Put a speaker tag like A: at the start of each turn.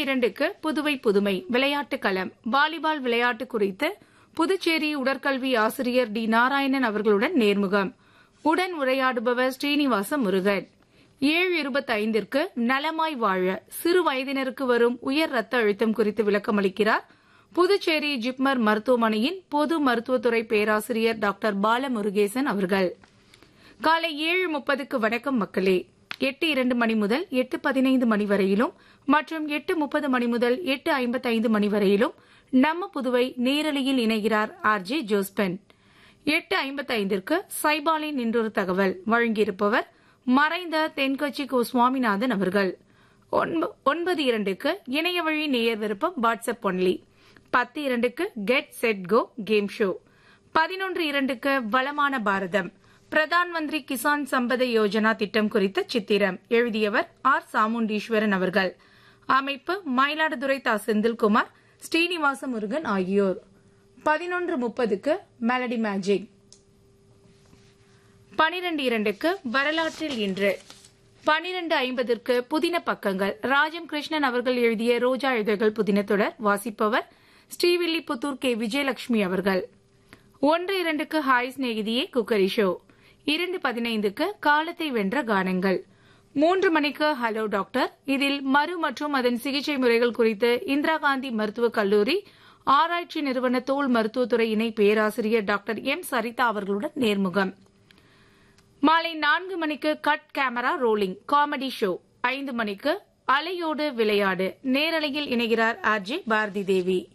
A: இரண்டுக்கு புதுவை புதுமை விளையாட்டு களம் வாலிபால் விளையாட்டு குறித்து புதுச்சேரி உடற்கல்வி ஆசிரியர் டி நாராயணன் அவர்களுடன் நேர்முகம் உடன் உரையாடுபவர் ஸ்ரீனிவாச முருகன் ஏழு இருபத்தைந்திற்கு நலமாய் வாழ சிறு வயதினருக்கு வரும் உயர் ரத்த அழுத்தம் குறித்து விளக்கமளிக்கிறார் புதுச்சேரி ஜிப்மர் மருத்துவமனையின் பொது மருத்துவத்துறை பேராசிரியர் டாக்டர் பாலமுருகேசன் அவர்கள் காலை ஏழு முப்பதுக்கு வணக்கம் மக்களே எட்டு இரண்டு மணி முதல் எட்டு பதினைந்து மணி வரையிலும் மற்றும் எட்டு முப்பது மணி முதல் எட்டு ஐம்பத்தைந்து மணி வரையிலும் நம்ம புதுவை நேரலையில் இணைகிறார் ஆர் ஜே ஜோஸ்பென் எட்டு ஐம்பத்தைந்திற்கு சைபாலின் இன்றொரு தகவல் வழங்கியிருப்பவர் மறைந்த தென்கட்சி கோ சுவாமிநாதன் அவர்கள் ஒன்பது இரண்டுக்கு இணைய வழி நேயர் விருப்பம் வாட்ஸ்அப் ஒன்லி பத்து இரண்டுக்கு get set go game show பதினொன்று இரண்டுக்கு வளமான பாரதம் பிரதான் மந்திரி கிசான் சம்பத யோஜனா திட்டம் குறித்த சித்திரம் எழுதியவர் ஆர் சாமுண்டீஸ்வரன் அவர்கள் அமைப்பு மயிலாடுதுறை தா செந்தில்குமார் ஸ்ரீனிவாச முருகன் ஆகியோர் பதினொன்று முப்பதுக்கு மெலடி மேஜிக் பனிரெண்டு இரண்டுக்கு வரலாற்றில் இன்று பனிரெண்டு ஐம்பதற்கு புதின பக்கங்கள் ராஜம் கிருஷ்ணன் அவர்கள் எழுதிய ரோஜா இதழ்கள் புதின தொடர் வாசிப்பவர் ஸ்ரீவில்லிபுத்தூர் கே விஜயலட்சுமி அவர்கள் ஒன்று இரண்டுக்கு ஹாய் சிநேகிதியே குக்கரி ஷோ இரண்டு பதினைந்துக்கு காலத்தை வென்ற கானங்கள் மூன்று மணிக்கு ஹலோ டாக்டர் இதில் மறு மற்றும் அதன் சிகிச்சை முறைகள் குறித்து இந்திரா காந்தி மருத்துவக் கல்லூரி ஆராய்ச்சி நிறுவன தோல் மருத்துவத்துறை இணை பேராசிரியர் டாக்டர் எம் சரிதா அவர்களுடன் நேர்முகம் மாலை நான்கு மணிக்கு cut camera rolling comedy show ஐந்து மணிக்கு அலையோடு விளையாடு நேரலையில் இணைகிறார் ஆர் ஜே பாரதி தேவி